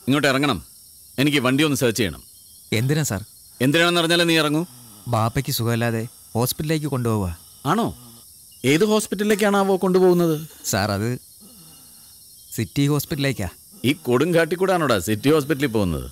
ഇങ്ങോട്ട് ഇറങ്ങണം എനിക്ക് വണ്ടി ഒന്ന് സെർച്ച് ചെയ്യണം എന്തിനാ സാർ എന്തിനാണെന്ന് അറിഞ്ഞാലേ നീ ഇറങ്ങൂ ബാപ്പയ്ക്ക് സുഖമില്ലാതെ ഹോസ്പിറ്റലിലേക്ക് കൊണ്ടുപോവുക ആണോ ഏത് ഹോസ്പിറ്റലിലേക്കാണാവോ കൊണ്ടുപോകുന്നത് സാർ അത് സിറ്റി ഹോസ്പിറ്റലിലേക്കാ ഈ കൊടുങ്കാട്ടി കൂടാണോടാ സിറ്റി ഹോസ്പിറ്റലിൽ പോകുന്നത്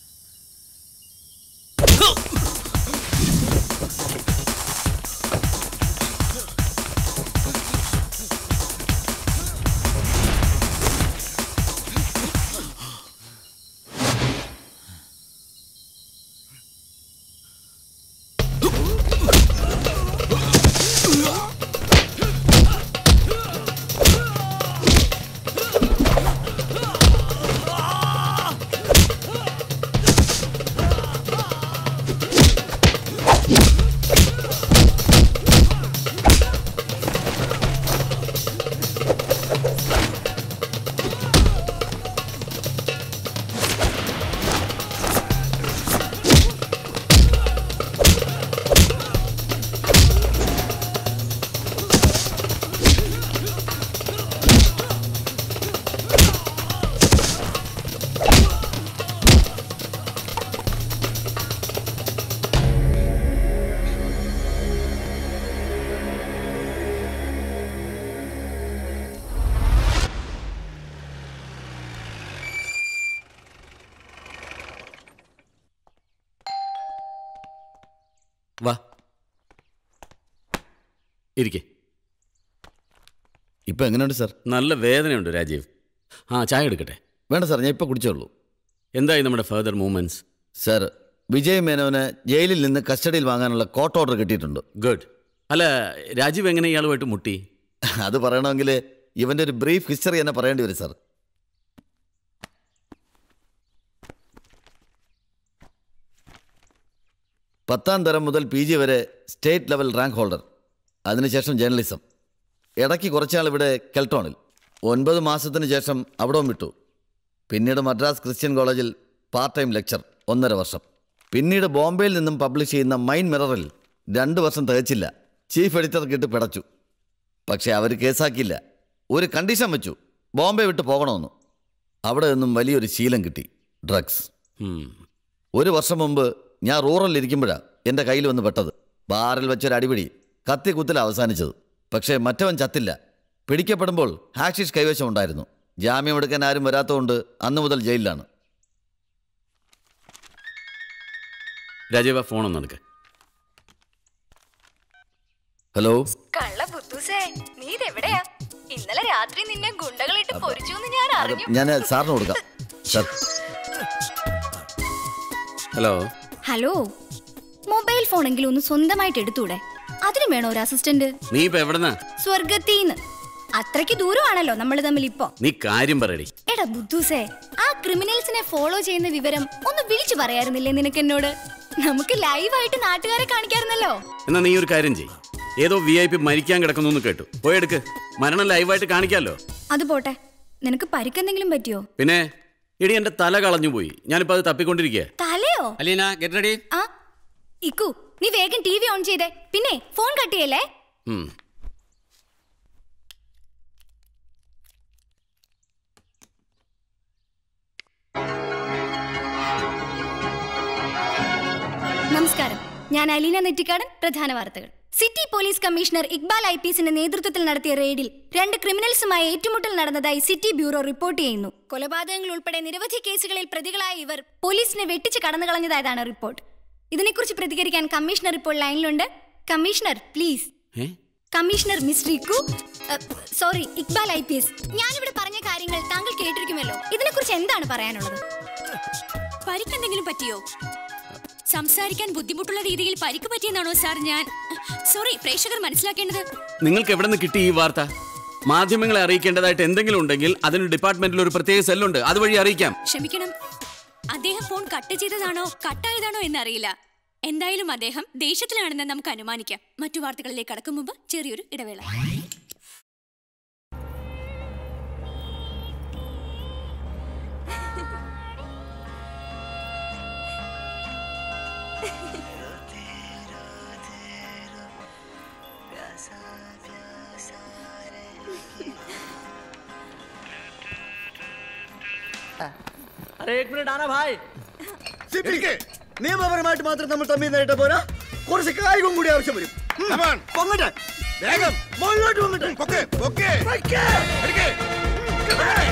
വാ ഇരിക്കെ ഇപ്പം എങ്ങനെയുണ്ട് സാർ നല്ല വേദനയുണ്ട് രാജീവ് ആ ചായ എടുക്കട്ടെ വേണ്ട സാർ ഞാൻ ഇപ്പോൾ കുടിച്ചോളൂ എന്തായി നമ്മുടെ ഫർദർ മൂവ്മെന്റ്സ് സാർ വിജയ് മേനോന് ജയിലിൽ നിന്ന് കസ്റ്റഡിയിൽ വാങ്ങാനുള്ള കോർട്ട് ഓർഡർ കിട്ടിയിട്ടുണ്ട് ഗുഡ് അല്ല രാജീവ് എങ്ങനെ ഇയാളുമായിട്ട് മുട്ടി അത് പറയണമെങ്കിൽ ഇവൻ്റെ ഒരു ബ്രീഫ് ഹിസ്റ്ററി തന്നെ പറയേണ്ടി വരും സാർ പത്താം തരം മുതൽ പി ജി വരെ സ്റ്റേറ്റ് ലെവൽ റാങ്ക് ഹോൾഡർ അതിനുശേഷം ജേർണലിസം ഇടയ്ക്ക് കുറച്ചാൾ ഇവിടെ കെൽട്ടോണിൽ ഒൻപത് മാസത്തിന് ശേഷം അവിടവും വിട്ടു പിന്നീട് മദ്രാസ് ക്രിസ്ത്യൻ കോളേജിൽ പാർട്ട് ടൈം ലെക്ചർ ഒന്നര വർഷം പിന്നീട് ബോംബെയിൽ നിന്നും പബ്ലിഷ് ചെയ്യുന്ന മൈൻ മിററിൽ രണ്ട് വർഷം തികച്ചില്ല ചീഫ് എഡിറ്റർക്ക് ഇട്ട് പിടച്ചു പക്ഷേ അവർ കേസാക്കിയില്ല ഒരു കണ്ടീഷൻ വെച്ചു ബോംബെ വിട്ട് പോകണമെന്ന് അവിടെ നിന്നും വലിയൊരു ശീലം കിട്ടി ഡ്രഗ്സ് ഉം. ഒരു വർഷം മുമ്പ് ഞാൻ റൂറലിൽ ഇരിക്കുമ്പോഴാണ് എൻ്റെ കയ്യിൽ വന്ന് പെട്ടത് ബാറിൽ വെച്ചൊരു അടിപിടി കത്തി കുത്തിൽ അവസാനിച്ചത് പക്ഷേ മറ്റവൻ ചത്തില്ല പിടിക്കപ്പെടുമ്പോൾ ഹാഷിഷ് കൈവശം ഉണ്ടായിരുന്നു ജാമ്യം എടുക്കാൻ ആരും വരാത്തതുകൊണ്ട് അന്നു മുതൽ ജയിലിലാണ് രാജീവ് ഫോൺ ഒന്ന് എടുക്ക ഹലോ കള്ള ബുദ്ധൂസേ നീ ഇതെവിടെയാ ഇന്നലെ രാത്രി നിന്നെ ഗുണ്ടകളിട്ട് പൊരിച്ചു എന്ന് ഞാൻ അത് അറിഞ്ഞു ഞാൻ സാറിന് കൊടുക്കാം സാർ ഹലോ ഹലോ മൊബൈൽ ഫോണെങ്കിലും ഒന്ന് സ്വന്തമായിട്ട് എടുത്തൂടെ അതിന് വേണോ ഒരു അസിസ്റ്റന്റ് നീ ഇപ്പൊ എവിടെന്നാ സ്വർഗത്തീന്ന് അത്രയ്ക്ക് ദൂരമാണല്ലോ നമ്മൾ തമ്മിൽ ഇപ്പൊ നീ കാര്യം പറയടി എടാ ബുദ്ധൂസേ ആ ക്രിമിനൽസിനെ ഫോളോ ചെയ്യുന്ന വിവരം ഒന്ന് വിളിച്ചു പറയാറുന്നില്ലേ നിനക്ക് എന്നോട് നമുക്ക് ലൈവായിട്ട് നാട്ടുകാരെ കാണിക്കാറുന്നല്ലോ എന്നാ നീ ഒരു കാര്യം ചെയ് ഏതോ വി ഐ പി മരിക്കാൻ കിടക്കുന്നു എന്ന് കേട്ടു പോയെടുക്ക് മരണം ലൈവായിട്ട് കാണിക്കാമല്ലോ അത് പോട്ടെ നിനക്ക് പരിക്കെന്തെങ്കിലും പറ്റിയോ പിന്നെ ഇടി എന്റെ തല കളഞ്ഞു പോയി ഞാനിപ്പോ അത് തപ്പിക്കൊണ്ടിരിക്കുക തലയോ അലീന ഗെറ്റ് റെഡി ആ ഇക്കു നീ വേഗം ടി വി ഓൺ ചെയ്തേ പിന്നെ ഫോൺ കട്ട് ചെയ്യല്ലേ നമസ്കാരം ഞാൻ അലീന നെറ്റിക്കാടൻ പ്രധാന വാർത്തകൾ city police commissioner Iqbal I P എസിന്റെ നേതൃത്വത്തിൽ നടത്തിയ റെയ്ഡിൽ രണ്ട് ക്രിമിനൽസുമായി ഏറ്റുമുട്ടൽ നടന്നതായി സിറ്റി ബ്യൂറോ റിപ്പോർട്ട് ചെയ്യുന്നു കൊലപാതകങ്ങൾ ഉൾപ്പെടെ നിരവധി കേസുകളിൽ പ്രതികളായ ഇവർ പോലീസിനെ വെട്ടിച്ച് കടന്നുകളഞ്ഞതായതാണ് റിപ്പോർട്ട് ഇതിനെക്കുറിച്ച് പ്രതികരിക്കാൻ കമ്മീഷണർ ഇപ്പോൾ ലൈനിലുണ്ട് കമ്മീഷണർ പ്ലീസ് ഏ കമ്മീഷണർ മിസ് റിക്കു sorry Iqbal I P S ഞാനിവിടെ പറഞ്ഞ കാര്യങ്ങൾ താങ്കൾ കേട്ടിരിക്കുമല്ലോ ഇതിനെക്കുറിച്ച് എന്താണ് പറയാനുള്ളത് പരിക്കെന്തെങ്കിലും പറ്റിയോ സംസാരിക്കാൻ ബുദ്ധിമുട്ടുള്ള രീതിയിൽ പരിക്ക് പറ്റിയെന്നാണോ സാർ ഞാൻ സോറി പ്രേക്ഷകർ മനസ്സിലാക്കേണ്ടത് നിങ്ങൾക്ക് എവിടെ നിന്ന് കിട്ടി ഈ വാർത്ത മാധ്യമങ്ങളെ അറിയിക്കേണ്ടതായിട്ട് എന്തെങ്കിലും ഉണ്ടെങ്കിൽ അതിന് ഡിപ്പാർട്ട്മെന്റിൽ ഒരു പ്രത്യേക സെല്ലുണ്ട് അതുവഴി അറിയിക്കാം ക്ഷമിക്കണം അദ്ദേഹം ഫോൺ കട്ട് ചെയ്തതാണോ കട്ടായതാണോ എന്നറിയില്ല എന്തായാലും അദ്ദേഹം ദേഷ്യത്തിലാണെന്ന് നമുക്ക് അനുമാനിക്കാം മറ്റു വാർത്തകളിലേക്ക് കടക്കും മുമ്പ് ചെറിയൊരു ഇടവേള നിയമപരമായിട്ട് മാത്രം നമ്മൾ തമ്മിൽ നേരിട്ട പോരാ കുറച്ച് കായികം കൂടി ആവശ്യം വരും ഉം. പൊങ്ങട്ടെ വേഗം മുകളിലോട്ട് പൊങ്ങട്ടെ പൊക്കെ പൊക്കെ